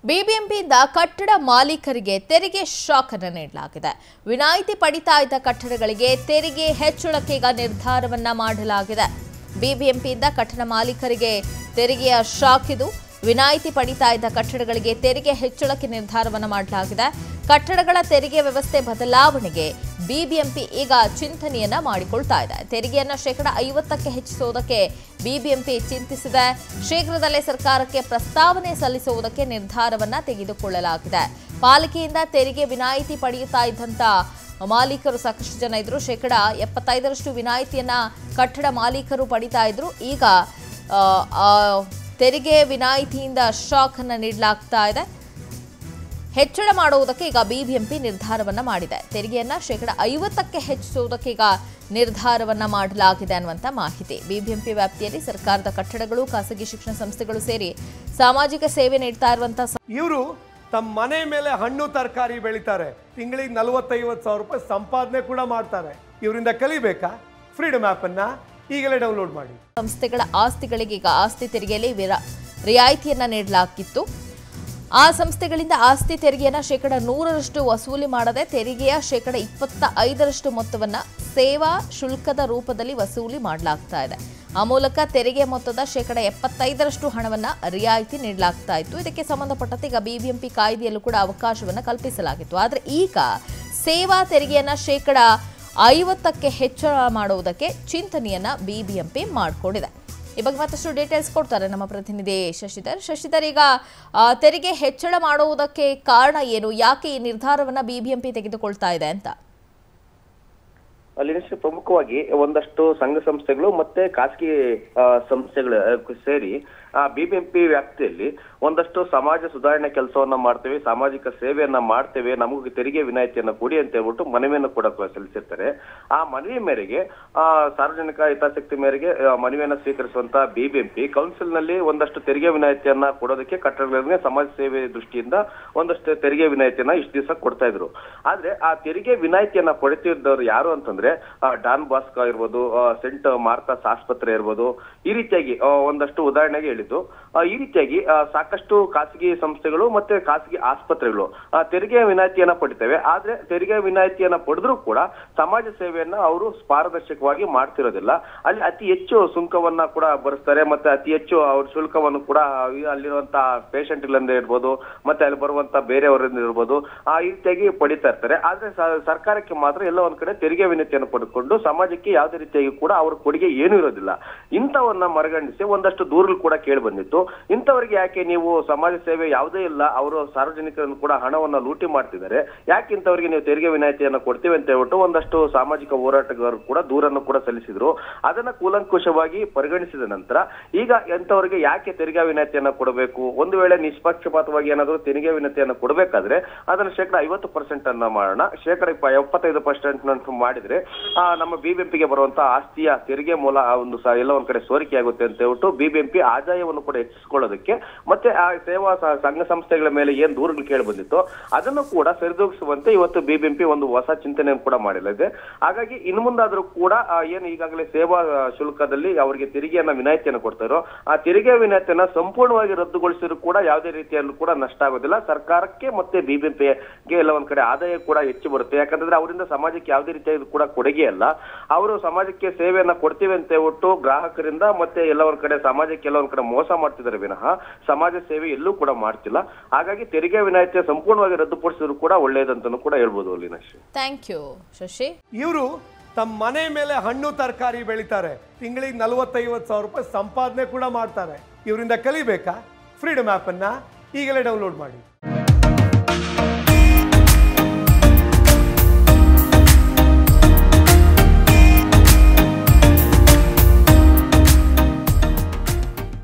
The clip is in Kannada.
ಬಿಬಿಎಂಪಿಯಿಂದ ಕಟ್ಟಡ ಮಾಲೀಕರಿಗೆ ತೆರಿಗೆ ಶಾಕ್ ಅನ್ನು ನೀಡಲಾಗಿದೆ ವಿನಾಯಿತಿ ಪಡಿತಾ ಇದ್ದ ಕಟ್ಟಡಗಳಿಗೆ ತೆರಿಗೆ ಹೆಚ್ಚಳಕ್ಕೆ ಈಗ ನಿರ್ಧಾರವನ್ನ ಮಾಡಲಾಗಿದೆ ಬಿಬಿಎಂಪಿಯಿಂದ ಕಟ್ಟಡ ಮಾಲೀಕರಿಗೆ ತೆರಿಗೆಯ ಶಾಕ್ ಇದು ವಿನಾಯಿತಿ ಪಡಿತಾ ಇದ್ದ ಕಟ್ಟಡಗಳಿಗೆ ತೆರಿಗೆ ಹೆಚ್ಚಳಕ್ಕೆ ನಿರ್ಧಾರವನ್ನ ಮಾಡಲಾಗಿದೆ ಕಟ್ಟಡಗಳ ತೆರಿಗೆ ವ್ಯವಸ್ಥೆ ಬದಲಾವಣೆಗೆ ಬಿಬಿಎಂಪಿ ಈಗ ಚಿಂತನೆಯನ್ನ ಮಾಡಿಕೊಳ್ತಾ ಇದೆ ತೆರಿಗೆಯನ್ನ ಶೇಕಡ ಐವತ್ತಕ್ಕೆ ಹೆಚ್ಚಿಸುವುದಕ್ಕೆ ಬಿಬಿಎಂಪಿ ಚಿಂತಿಸಿದೆ ಶೀಘ್ರದಲ್ಲೇ ಸರ್ಕಾರಕ್ಕೆ ಪ್ರಸ್ತಾವನೆ ಸಲ್ಲಿಸುವುದಕ್ಕೆ ನಿರ್ಧಾರವನ್ನ ತೆಗೆದುಕೊಳ್ಳಲಾಗಿದೆ ಪಾಲಿಕೆಯಿಂದ ತೆರಿಗೆ ವಿನಾಯಿತಿ ಪಡೆಯುತ್ತಾ ಇದ್ದಂತ ಮಾಲೀಕರು ಸಾಕಷ್ಟು ಜನ ಇದ್ರು ಶೇಕಡ ಎಪ್ಪತ್ತೈದರಷ್ಟು ವಿನಾಯಿತಿಯನ್ನ ಕಟ್ಟಡ ಮಾಲೀಕರು ಪಡಿತಾ ಇದ್ರು ಈಗ ಆ, ಆ, ತೆರಿಗೆ ವಿನಾಯಿತಿಯಿಂದ ಶಾಕ್ ಅನ್ನ ನೀಡಲಾಗ್ತಾ ಇದೆ ಹೆಚ್ಚಳ ಮಾಡುವುದಕ್ಕೆ ಈಗ ಬಿಬಿಎಂಪಿ ನಿರ್ಧಾರವನ್ನ ಮಾಡಿದೆ ತೆರಿಗೆಯನ್ನ ಶೇಕಡ ಐವತ್ತಕ್ಕೆ ಹೆಚ್ಚಿಸುವುದಕ್ಕೆ ಈಗ ನಿರ್ಧಾರವನ್ನ ಮಾಡಲಾಗಿದೆ ಅನ್ನುವಂಥ ಮಾಹಿತಿ ಬಿಬಿಎಂಪಿ ವ್ಯಾಪ್ತಿಯಲ್ಲಿ ಸರ್ಕಾರದ ಕಟ್ಟಡಗಳು ಖಾಸಗಿ ಶಿಕ್ಷಣ ಸಂಸ್ಥೆಗಳು ಸೇರಿ ಸಾಮಾಜಿಕ ಸೇವೆ ನೀಡ್ತಾ ಇರುವಂತಹ ಇವರು ತಮ್ಮ ಮನೆ ಮೇಲೆ ಹಣ್ಣು ತರಕಾರಿ ಬೆಳಿತಾರೆ ತಿಂಗಳಿಗೆ ನಲವತ್ತೈವತ್ತು ಸಾವಿರ ರೂಪಾಯಿ ಸಂಪಾದನೆ ಕೂಡ ಮಾಡ್ತಾರೆ ಇವರಿಂದ ಕಲಿಬೇಕಾ ಫ್ರೀಡಮ್ ಆ್ಯಪನ್ನು ಈಗಲೇ ಡೌನ್ಲೋಡ್ ಮಾಡಿ ಸಂಸ್ಥೆಗಳ ಆಸ್ತಿಗಳಿಗೆ ಈಗ ಆಸ್ತಿ ತೆರಿಗೆಯಲ್ಲಿ ವಿರಾ- ರಿಯಾಯಿತಿಯನ್ನ ನೀಡಲಾಗಿತ್ತು ಆ ಸಂಸ್ಥೆಗಳಿಂದ ಆಸ್ತಿ ತೆರಿಗೆಯನ್ನ ಶೇಕಡ ನೂರರಷ್ಟು ವಸೂಲಿ ಮಾಡದೆ ತೆರಿಗೆಯ ಶೇಕಡ ಇಪ್ಪತ್ತ ಐದರಷ್ಟು ಮೊತ್ತವನ್ನ ಸೇವಾ ಶುಲ್ಕದ ರೂಪದಲ್ಲಿ ವಸೂಲಿ ಮಾಡಲಾಗ್ತಾ ಇದೆ ಆ ಮೂಲಕ ತೆರಿಗೆ ಮೊತ್ತದ ಶೇಕಡ ಎಪ್ಪತ್ತೈದರಷ್ಟು ಹಣವನ್ನ ರಿಯಾಯಿತಿ ನೀಡಲಾಗ್ತಾ ಇತ್ತು ಇದಕ್ಕೆ ಸಂಬಂಧಪಟ್ಟಂತೆ ಈಗ ಬಿಬಿಎಂಪಿ ಕಾಯ್ದೆಯಲ್ಲೂ ಕೂಡ ಅವಕಾಶವನ್ನ ಕಲ್ಪಿಸಲಾಗಿತ್ತು ಆದರೆ ಈಗ ಸೇವಾ ತೆರಿಗೆಯನ್ನ ಶೇಕಡ ಐವತ್ತಕ್ಕೆ ಹೆಚ್ಚಳ ಮಾಡುವುದಕ್ಕೆ ಚಿಂತನೆಯನ್ನ ಬಿಬಿಎಂಪಿ ಮಾಡಿಕೊಂಡಿದೆ ಈ ಬಗ್ಗೆ ಮತ್ತಷ್ಟು ಡೀಟೇಲ್ಸ್ ಕೊಡ್ತಾರೆ ನಮ್ಮ ಪ್ರತಿನಿಧಿ ಶಶಿಧರ್ ಶಶಿಧರ್ ಈಗ ಆ, ತೆರಿಗೆ ಹೆಚ್ಚಳ ಮಾಡುವುದಕ್ಕೆ ಕಾರಣ ಏನು ಯಾಕೆ ಈ ನಿರ್ಧಾರವನ್ನ ಬಿಬಿಎಂಪಿ ತೆಗೆದುಕೊಳ್ತಾ ಇದೆ ಅಂತ ಅಲ್ಲಿ ಪ್ರಮುಖವಾಗಿ ಒಂದಷ್ಟು ಸಂಘ ಸಂಸ್ಥೆಗಳು ಮತ್ತೆ ಖಾಸಗಿ ಆ, ಸಂಸ್ಥೆಗಳು ಆ, ಸೇರಿ ಬಿಬಿಎಂಪಿ ವ್ಯಾಪ್ತಿಯಲ್ಲಿ ಒಂದಷ್ಟು ಸಮಾಜ ಸುಧಾರಣೆ ಕೆಲಸವನ್ನ ಮಾಡ್ತೇವೆ ಸಾಮಾಜಿಕ ಸೇವೆಯನ್ನ ಮಾಡ್ತೇವೆ ನಮಗೆ ತೆರಿಗೆ ವಿನಾಯಿತಿಯನ್ನ ಕೊಡಿ ಅಂತ ಹೇಳ್ಬಿಟ್ಟು ಮನವಿಯನ್ನು ಕೂಡ ಸಲ್ಲಿಸಿರ್ತಾರೆ ಆ ಮನವಿ ಮೇರೆಗೆ ಆ ಸಾರ್ವಜನಿಕ ಹಿತಾಸಕ್ತಿ ಮೇರೆಗೆ ಆ, ಮನವಿಯನ್ನ ಸ್ವೀಕರಿಸುವಂತ ಬಿಬಿಎಂಪಿ ಕೌನ್ಸಿಲ್ ನಲ್ಲಿ ಒಂದಷ್ಟು ತೆರಿಗೆ ವಿನಾಯಿತಿಯನ್ನ ಕೊಡೋದಕ್ಕೆ ಕಟ್ಟಡಗಳಿಗೆ ಸಮಾಜ ಸೇವೆ ದೃಷ್ಟಿಯಿಂದ ಒಂದಷ್ಟು ತೆರಿಗೆ ವಿನಾಯಿತಿಯನ್ನ ಇಷ್ಟು ದಿವಸ ಕೊಡ್ತಾ ಇದ್ರು ಆದ್ರೆ ಆ ತೆರಿಗೆ ವಿನಾಯಿತಿಯನ್ನ ಪಡೆತಿದ್ದವರು ಯಾರು ಅಂತಂದ್ರೆ ಆ, ಡಾನ್ ಬಾಸ್ಕೋ ಇರ್ಬೋದು ಆ, ಸೆಂಟ್ ಮಾರ್ಕಸ್ ಆಸ್ಪತ್ರೆ ಇರ್ಬೋದು ಈ ರೀತಿಯಾಗಿ ಆ, ಒಂದಷ್ಟು ಉದಾಹರಣೆಗೆ ಹೇಳಿದ್ದು ಆ, ಈ ರೀತಿಯಾಗಿ ಆ, ಸಾಕಷ್ಟು ಖಾಸಗಿ ಸಂಸ್ಥೆಗಳು ಮತ್ತೆ ಖಾಸಗಿ ಆಸ್ಪತ್ರೆಗಳು ಆ, ತೆರಿಗೆ ವಿನಾಯಿತಿಯನ್ನ ಪಡಿತವೆ ಆದ್ರೆ ತೆರಿಗೆ ವಿನಾಯಿತಿಯನ್ನ ಪಡೆದ್ರು ಕೂಡ ಸಮಾಜ ಸೇವೆಯನ್ನ ಅವರು ಪಾರದರ್ಶಕವಾಗಿ ಮಾಡ್ತಿರೋದಿಲ್ಲ ಅಲ್ಲಿ ಅತಿ ಹೆಚ್ಚು ಸುಂಕವನ್ನ ಕೂಡ ಭರಿಸ್ತಾರೆ ಮತ್ತೆ ಅತಿ ಹೆಚ್ಚು ಅವ್ರ ಶುಲ್ಕವನ್ನು ಕೂಡ ಈ ಅಲ್ಲಿರುವಂತ ಪೇಷಂಟ್ಗಳಿಂದ ಇರ್ಬೋದು ಮತ್ತೆ ಅಲ್ಲಿ ಬರುವಂತ ಬೇರೆಯವರಿಂದ ಇರ್ಬೋದು ಆ ಈ ರೀತಿಯಾಗಿ ಪಡಿತಾ ಇರ್ತಾರೆ ಆದ್ರೆ ಸ- ಸರ್ಕಾರಕ್ಕೆ ಮಾತ್ರ ಎಲ್ಲ ಒಂದ್ ಕಡೆ ತೆರಿಗೆ ವಿನತಿಯನ್ನು ಪಡೆದುಕೊಂಡು ಸಮಾಜಕ್ಕೆ ಯಾವುದೇ ರೀತಿಯಾಗಿ ಕೂಡ ಅವ್ರ ಕೊಡುಗೆ ಏನೂ ಇರೋದಿಲ್ಲ ಇಂಥವನ್ನ ಮರಗಂಡಿಸಿ ಒಂದಷ್ಟು ದೂರಗಳು ಕೂಡ ಕೇಳಿ ಬಂದಿತ್ತು ಇಂಥವರಿಗೆ ಯಾಕೆ ನೀವು ಸಮಾಜ ಸೇವೆ ಯಾವುದೇ ಇಲ್ಲ ಅವರು ಸಾರ್ವಜನಿಕರನ್ನು ಕೂಡ ಹಣವನ್ನ ಲೂಟಿ ಮಾಡ್ತಿದ್ದಾರೆ ಯಾಕೆ ಇಂಥವರಿಗೆ ನೀವು ತೆರಿಗೆ ವಿನಾಯಿತಿಯನ್ನ ಕೊಡ್ತೀವಿ ಅಂತ ಹೇಳ್ಬಿಟ್ಟು ಒಂದಷ್ಟು ಸಾಮಾಜಿಕ ಹೋರಾಟಗಾರರು ಕೂಡ ದೂರನ್ನು ಕೂಡ ಸಲ್ಲಿಸಿದ್ರು ಅದನ್ನ ಕೂಲಂಕುಷವಾಗಿ ಪರಿಗಣಿಸಿದ ನಂತರ ಈಗ ಎಂತವರಿಗೆ ಯಾಕೆ ತೆರಿಗೆ ವಿನಾಯಿತಿಯನ್ನ ಕೊಡಬೇಕು ಒಂದು ವೇಳೆ ನಿಷ್ಪಕ್ಷಪಾತವಾಗಿ ಏನಾದರೂ ತೆರಿಗೆ ವಿನತಿಯನ್ನ ಕೊಡಬೇಕಾದ್ರೆ ಅದನ್ನ ಶೇಕಡ ಐವತ್ತು ಪರ್ಸೆಂಟ್ ಅನ್ನ ಮಾಡೋಣ ಶೇಕಡ ಇಪ್ಪ- ಎಪ್ಪತ್ತೈದು ಪರ್ಸೆಂಟ್ ಮಾಡಿದ್ರೆ ಆ, ನಮ್ಮ ಬಿಬಿಎಂಪಿಗೆ ಬರುವಂತ ಆಸ್ತಿಯ ತೆರಿಗೆ ಮೂಲ ಆ ಒಂದು ಸ- ಎಲ್ಲ ಒಂದ್ ಕಡೆ ಸೋರಿಕೆ ಆಗುತ್ತೆ ಅಂತ ಹೇಳ್ಬಿಟ್ಟು ಬಿಬಿಎಂಪಿ ಆದಾಯವನ್ನು ಕೂಡ ಹೆಚ್ಚಿಸಿಕೊಳ್ಳೋದಕ್ಕೆ ಮತ್ತೆ ಆ ಸೇವಾ ಸ- ಸಂಘ ಸಂಸ್ಥೆಗಳ ಮೇಲೆ ಏನ್ ದೂರುಗಳು ಕೇಳಿ ಬಂದಿತ್ತು ಅದನ್ನು ಕೂಡ ಸರಿದೂಗಿಸುವಂತೆ ಇವತ್ತು ಬಿಬಿಎಂಪಿ ಒಂದು ಹೊಸ ಚಿಂತನೆಯನ್ನು ಕೂಡ ಮಾಡಲಿದೆ ಹಾಗಾಗಿ ಇನ್ನು ಮುಂದಾದ್ರೂ ಕೂಡ ಆ, ಏನು ಈಗಾಗಲೇ ಸೇವಾ ಆ, ಶುಲ್ಕದಲ್ಲಿ ಅವರಿಗೆ ತೆರಿಗೆಯನ್ನ ವಿನಾಯಿತಿಯನ್ನು ಕೊಡ್ತಾರೋ ಆ ತೆರಿಗೆ ವಿನಾಯಿತಿಯನ್ನ ಸಂಪೂರ್ಣವಾಗಿ ರದ್ದುಗೊಳಿಸಿದ್ರು ಕೂಡ ಯಾವುದೇ ರೀತಿಯಲ್ಲೂ ಕೂಡ ನಷ್ಟ ಆಗೋದಿಲ್ಲ ಸರ್ಕಾರಕ್ಕೆ ಮತ್ತೆ ಬಿಬಿಎಂಪಿಗೆ ಎಲ್ಲ ಒಂದ್ ಕಡೆ ಆದಾಯ ಕೂಡ ಹೆಚ್ಚು ಬರುತ್ತೆ ಯಾಕಂತಂದ್ರೆ ಅವರಿಂದ ಸಮಾಜಕ್ಕೆ ಯಾವುದೇ ರೀತಿಯಾದ ಕೂಡ ಕೊಡುಗೆ ಅಲ್ಲ ಅವರು ಸಮಾಜಕ್ಕೆ ಸೇವೆಯನ್ನ ಕೊಡ್ತೀವಿ ಅಂತ ಹೇಳ್ಬಿಟ್ಟು ಗ್ರಾಹಕರಿಂದ ಮತ್ತೆ ಎಲ್ಲ ಒಂದ್ ಕಡೆ ಸಮಾಜಕ್ಕೆ ಎಲ್ಲ ಒಂದ್ ಕಡೆ ಮೋಸ ಮಾಡ್ತಿದ್ದಾರೆ ವಿನಃ ಸಮಾಜ ಸೇವೆ ಎಲ್ಲೂ ಕೂಡ ಮಾಡ್ತಿಲ್ಲ ಹಾಗಾಗಿ ತೆರಿಗೆ ವಿನಾಯಿತಿಯ ಸಂಪೂರ್ಣವಾಗಿ ರದ್ದುಪಡಿಸಿದ್ರು ಕೂಡ ಒಳ್ಳೆಯದಂತನೂ ಕೂಡ ಹೇಳ್ಬೋದು ಅಲ್ಲಿನ ಥ್ಯಾಂಕ್ ಯು ಶಶಿ ಇವರು ತಮ್ಮ ಮನೆ ಮೇಲೆ ಹಣ್ಣು ತರಕಾರಿ ಬೆಳಿತಾರೆ ತಿಂಗಳಿಗೆ ನಲವತ್ತೈವತ್ತು ಸಾವಿರ ರೂಪಾಯಿ ಸಂಪಾದನೆ ಕೂಡ ಮಾಡ್ತಾರೆ ಇವರಿಂದ ಕಲಿಬೇಕಾ ಫ್ರೀಡಮ್ ಆ್ಯಪನ್ನು ಈಗಲೇ ಡೌನ್ಲೋಡ್ ಮಾಡಿ